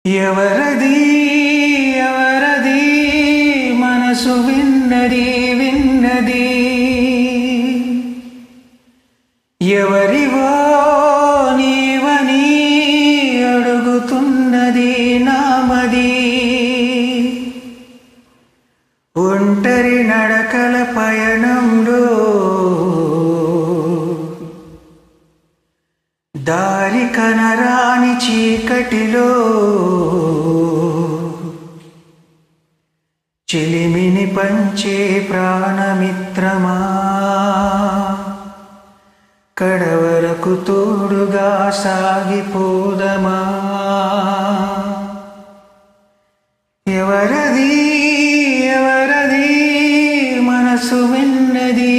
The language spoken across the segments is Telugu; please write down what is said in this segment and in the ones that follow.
ఎవరది ఎవరది మనసు విన్నది విన్నది ఎవరివో నీవని అడుగుతున్నది నామది ఒంటరి నడకల పయనంలో దారి కనరాని చీకటిలో చిలిమిని పంచే ప్రాణమిత్రమా కడవరకు తోడుగా సాగిపోదమా ఎవరది ఎవరది మనసు విన్నది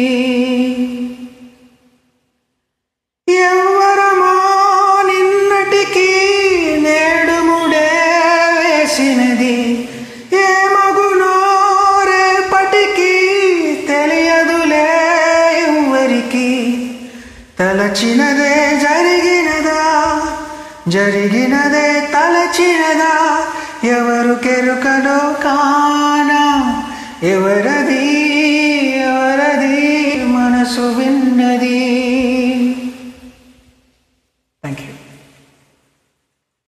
ఎవ్వరమో నిన్నటికి నేడు ముడే వేసినది ఏ మగునో రేపటికి తెలియదులే ఎవ్వరికి తలచినదే జరిగినదా జరిగినదే తలచినదా ఎవరు కెరుకలో కానా ఎవరది